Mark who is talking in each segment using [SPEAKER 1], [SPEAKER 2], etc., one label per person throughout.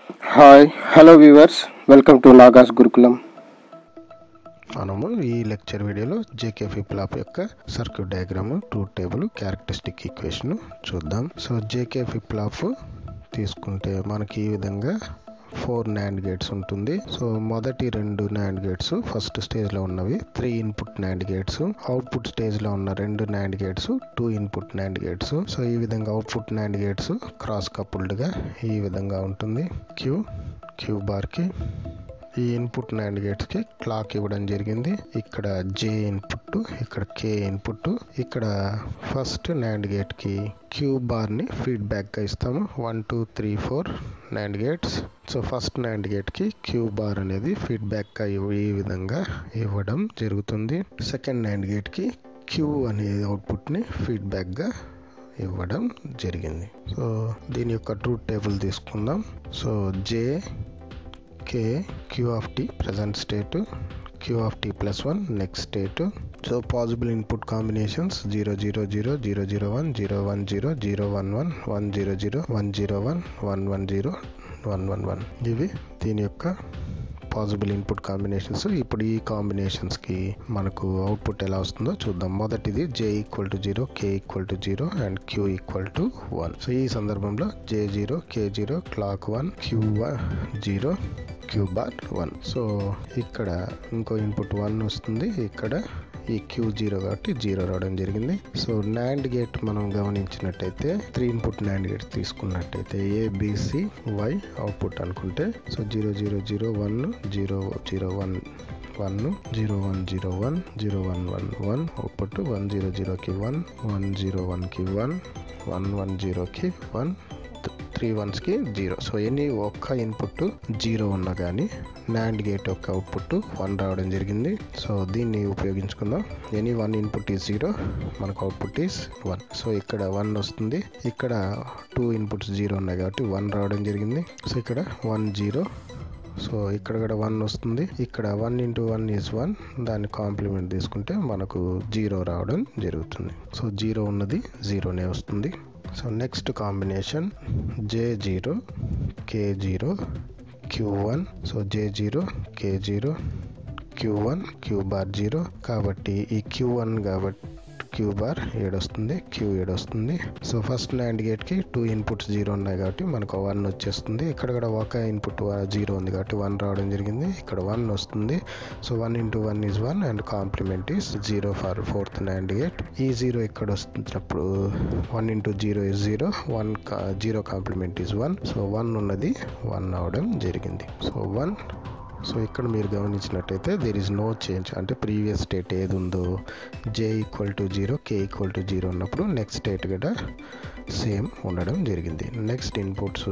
[SPEAKER 1] Hi hello viewers welcome to Naga's Gurukulam
[SPEAKER 2] మనము ఈ lecture వీడియోలో జేకే ఫ్లిప్ యొక్క circuit diagram truth table characteristic equation చూద్దాం సో జేకే ఫ్లిప్ తీసుకుంటే మనకి ఈ విధంగా ఫోర్ నాండ్ గేట్స్ ఉంటుంది సో మొదటి రెండు నాండ్ గేట్స్ ఫస్ట్ స్టేజ్ లో ఉన్నవి three input NAND gates output stage లో ఉన్న రెండు NAND gates two input NAND gates so ఈ విధంగా output NAND gates cross coupled గా ఈ విధంగా ఉంటుంది క్యూ క్యూ బార్ కి ఈ ఇన్పుట్ నాండ్ గేట్స్ కి క్లాక్ ఇవ్వడం జరిగింది ఇక్కడ జే ఇన్పుట్ ఇక్కడ కే ఇన్పుట్ ఇక్కడ ఫస్ట్ నాండ్ గేట్ కి క్యూ బార్ ని ఫీడ్బ్యాక్ గా ఇస్తాము one two three four NAND gates so first NAND gate కి క్యూ బార్ అనేది ఫీడ్బ్యాక్ గా ఇవ్వ- ఈ విధంగా ఇవ్వడం జరుగుతుంది సెకండ్ నాండ్ గేట్ కి క్యూ అనే అవుట్పుట్ ని ఫీడ్బ్యాక్ గా ఇవ్వడం జరిగింది సో దీని యొక్క ట్రూత్ టేబుల్ తీసుకుందాం so J K queue of T present state Q of T plus one next state so possible input combinations zero zero zero zero zero one zero one zero zero one one one zero zero one zero one one one zero one one one ఇవి దీని యొక్క possible input combinations ఇప్పుడు ఈ combinations కి మనకు output ఎలా వస్తుందో చూద్దాం మొదటిది J equal to zero K equal to zero and Q equal to one so ఈ సందర్భంలో J zero K zero clock one Q zero Q bar one so ఇక్కడ ఇంకో ఇన్పుట్ వన్ వస్తుంది ఇక్కడ ఈ క్యూ జీరో కాబట్టి జీరో రావడం జరిగింది సో నాండ్ గేట్ మనం గమనించినట్టయితే త్రీ ఇన్పుట్ నాండ్ గేట్ తీసుకున్నట్టయితే ఏబిసి వై అవుట్పుట్ అనుకుంటే so zero zero zero one zero zero one one zero one zero one zero one one one output one zero జీరోకి one one zero వన్కి one one one జీరోకి one three వన్స్కి zero so any ఒక్క input zero ఉన్నా కానీ NAND gate యొక్క output one రావడం జరిగింది సో దీన్ని ఉపయోగించుకుందాం any one input is zero మనకు అవుట్పుట్ ఈజ్ వన్ సో ఇక్కడ వన్ వస్తుంది ఇక్కడ టూ ఇన్పుట్స్ జీరో ఉన్నాయి కాబట్టి వన్ రావడం జరిగింది సో ఇక్కడ వన్ జీరో సో ఇక్కడ కూడా వన్ వస్తుంది ఇక్కడ one into one is one దాన్ని కాంప్లిమెంట్ తీసుకుంటే మనకు జీరో రావడం జరుగుతుంది సో జీరో ఉన్నది జీరోనే వస్తుంది so next combination J zero K zero Q one so J zero K zero Q one Q bar zero కాబట్టి ఈ క్యూ వన్ కాబట్టి క్యూ బార్ ఏడొస్తుంది క్యూ ఏడొస్తుంది సో ఫస్ట్ నాండ్ గేట్కి టూ ఇన్పుట్స్ జీరో ఉన్నాయి కాబట్టి మనకు వన్ వచ్చేస్తుంది ఇక్కడ కూడా ఒక ఇన్పుట్ జీరో ఉంది కాబట్టి వన్ రావడం జరిగింది ఇక్కడ వన్ వస్తుంది so one into one is one and complement is zero for fourth NAND gate ఈ జీరో ఇక్కడ వస్తున్నప్పుడు one into zero is zero one zero complement is one so one ఉన్నది వన్ అవడం జరిగింది సో వన్ సో ఇక్కడ మీరు గమనించినట్టయితే there is no change అంటే ప్రీవియస్ స్టేట్ ఏది ఉందో J equal to zero K equal to zero ఉన్నప్పుడు నెక్స్ట్ స్టేట్ కూడా సేమ్ ఉండడం జరిగింది నెక్స్ట్ ఇన్పుట్స్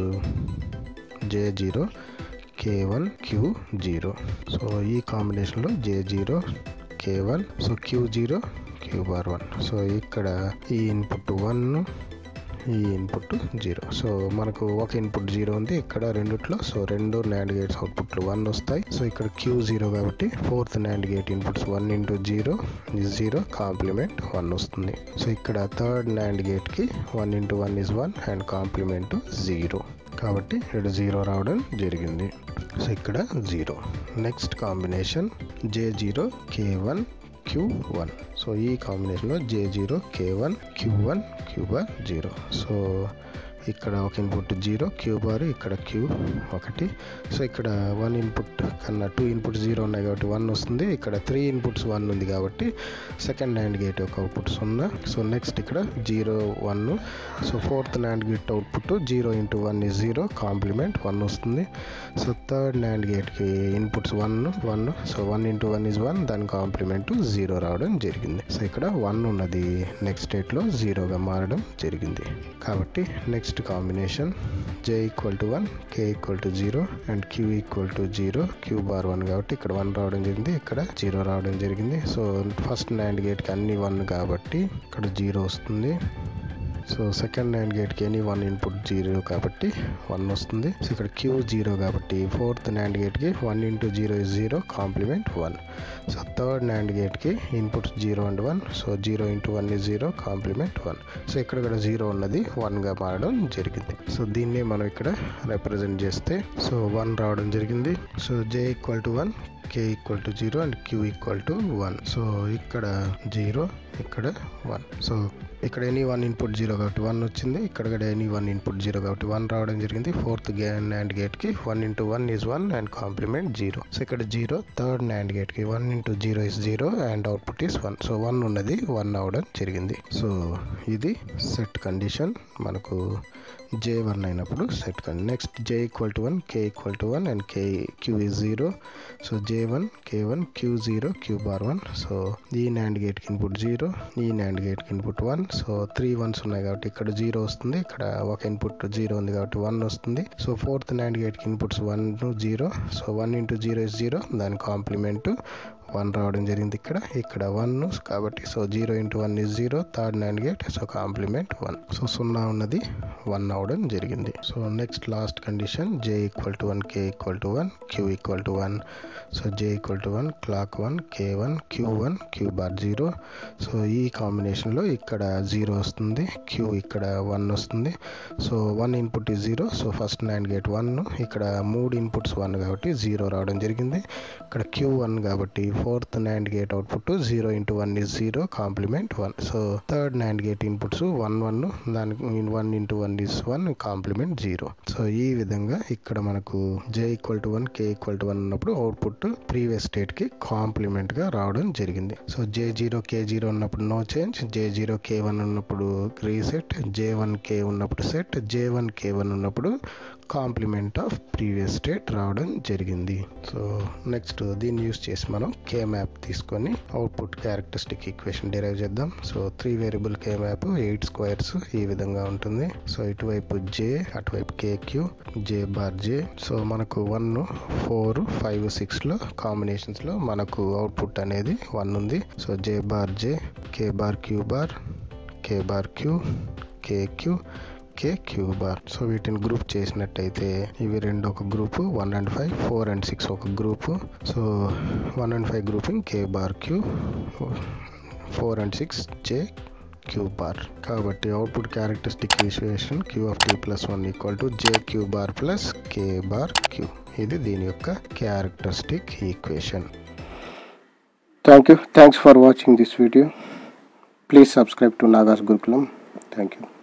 [SPEAKER 2] జే zero K one Q zero so ఈ కాంబినేషన్లో J zero K one so Q zero Q bar one so ఇక్కడ ఈ ఇన్పుట్ వన్ ఈ input zero so మనకు ఒక ఇన్పుట్ జీరో ఉంది ఇక్కడ రెండిట్లో సో రెండు నాండ్ గేట్స్ అవుట్పుట్లు వన్ వస్తాయి సో ఇక్కడ క్యూ జీరో కాబట్టి fourth NAND gate inputs one into zero zero complement one వస్తుంది సో ఇక్కడ థర్డ్ నాండ్ గేట్కి one into one is one and complement zero కాబట్టి ఇక్కడ జీరో రావడం జరిగింది సో ఇక్కడ zero next combination J zero K one Q one so ఈ కాంబినేషన్లో J zero K one Q one Q bar zero so ఇక్కడ ఒక ఇన్పుట్ జీరో క్యూ బార్ ఇక్కడ క్యూ ఒకటి సో ఇక్కడ వన్ ఇన్పుట్ కన్నా టూ ఇన్పుట్ జీరో ఉన్నాయి కాబట్టి వన్ వస్తుంది ఇక్కడ త్రీ ఇన్పుట్స్ వన్ ఉంది కాబట్టి సెకండ్ హ్యాండ్ గేట్ యొక్క అవుట్పుట్ సున్నా సో నెక్స్ట్ ఇక్కడ zero one so fourth NAND gate output zero into one is zero complement one వస్తుంది సో థర్డ్ నాండ్ గేట్కి inputs one one so one into one is one దాని complement zero రావడం జరిగింది so ఇక్కడ one ఉన్నది next స్టేట్లో జీరోగా మారడం జరిగింది కాబట్టి next combination J equal to one K equal to zero and Q equal to zero Q bar one కాబట్టి ఇక్కడ వన్ రావడం జరిగింది ఇక్కడ జీరో రావడం జరిగింది సో ఫస్ట్ నాండ్ గేట్కి అన్ని వన్ కాబట్టి ఇక్కడ జీరో వస్తుంది సో సెకండ్ నాండ్ గేట్కి ఎనీ వన్ ఇన్పుట్ జీరో కాబట్టి వన్ వస్తుంది సో ఇక్కడ క్యూ జీరో కాబట్టి ఫోర్త్ నాండ్ గేట్కి one into zero is zero complement one so third NAND గేట్కి inputs zero and one so zero into one is zero complement one so ఇక్కడ కూడా zero ఉన్నది వన్గా మారడం జరిగింది సో దీన్ని మనం ఇక్కడ రిప్రజెంట్ చేస్తే సో వన్ రావడం జరిగింది so J equal to one K equal to zero and Q equal to one so ఇక్కడ జీరో ఇక్కడ వన్ సో ఇక్కడ ఎనీ వన్ ఇన్పుట్ జీరో కాబట్టి వన్ వచ్చింది ఇక్కడ కూడా ఎనీ వన్ ఇన్పుట్ జీరో కాబట్టి వన్ రావడం జరిగింది ఫోర్త్ గే అండ్ గేట్కి one into one is one and complement zero so ఇక్కడ జీరో థర్డ్ నాండ్ గేట్కి one into zero is zero and output is one so one ఉన్నది వన్ అవడం జరిగింది సో ఇది సెట్ కండిషన్ మనకు జే వన్ అయినప్పుడు సెట్ కండి next J equal to one K equal to one and K Q is zero so J one K one Q zero Q bar one so ఈ NAND గేట్కి input zero ఈ NAND గేట్కి input one so three ones ఉన్నాయి కాబట్టి ఇక్కడ zero వస్తుంది ఇక్కడ ఒక ఇన్పుట్ జీరో ఉంది కాబట్టి వన్ వస్తుంది సో ఫోర్త్ నాండ్ గేట్కి inputs one zero so one into zero is zero దాని కాంప్లిమెంట్ వన్ రావడం జరిగింది ఇక్కడ ఇక్కడ వన్ కాబట్టి so zero into one is zero third NAND gate so complement one so సున్నా ఉన్నది వన్ అవడం జరిగింది so next last condition J equal to one K equal to one Q equal to one so J equal to one clock one K one Q one Q bar zero so ఈ కాంబినేషన్లో ఇక్కడ zero వస్తుంది Q ఇక్కడ one వస్తుంది so one input is zero so first NAND gate one ఇక్కడ మూడు inputs one కాబట్టి zero రావడం జరిగింది ఇక్కడ క్యూ వన్ కాబట్టి fourth NAND gate output zero into one is zero complement one so third NAND gate inputs one one దానికి one into one is one complement zero so ఈ విధంగా ఇక్కడ మనకు J equal to one K equal to one ఉన్నప్పుడు output previous state కి complement గా రావడం జరిగింది so J zero K zero ఉన్నప్పుడు no change J zero K one ఉన్నప్పుడు రీసెట్ జే వన్ కే ఉన్నప్పుడు set J one K one ఉన్నప్పుడు complement of previous state రావడం జరిగింది సో నెక్స్ట్ దీన్ని యూస్ చేసి మనం కే మ్యాప్ తీసుకొని అవుట్పుట్ క్యారెక్టరిస్టిక్ ఈక్వేషన్ డిరైవ్ చేద్దాం so three variable K map eight squares ఈ విధంగా ఉంటుంది సో ఇటువైపు జే అటువైపు K Q J bar J so మనకు వన్ ఫోర్ ఫైవ్ సిక్స్లో కాంబినేషన్స్లో మనకు అవుట్పుట్ అనేది వన్ ఉంది so J bar J K bar Q bar K bar Q K Q K Q bar so వీటిని గ్రూప్ చేసినట్టయితే ఇవి రెండు ఒక group one and five four and six ఒక group so one and five grouping K bar Q four and six J Q bar కాబట్టి output characteristic equation queue of T plus one equal to J Q bar plus K bar Q ఇది దీని యొక్క characteristic equation
[SPEAKER 1] Thank you. Thanks for watching this video. Please subscribe to Nagas Gurukulam. Thank you.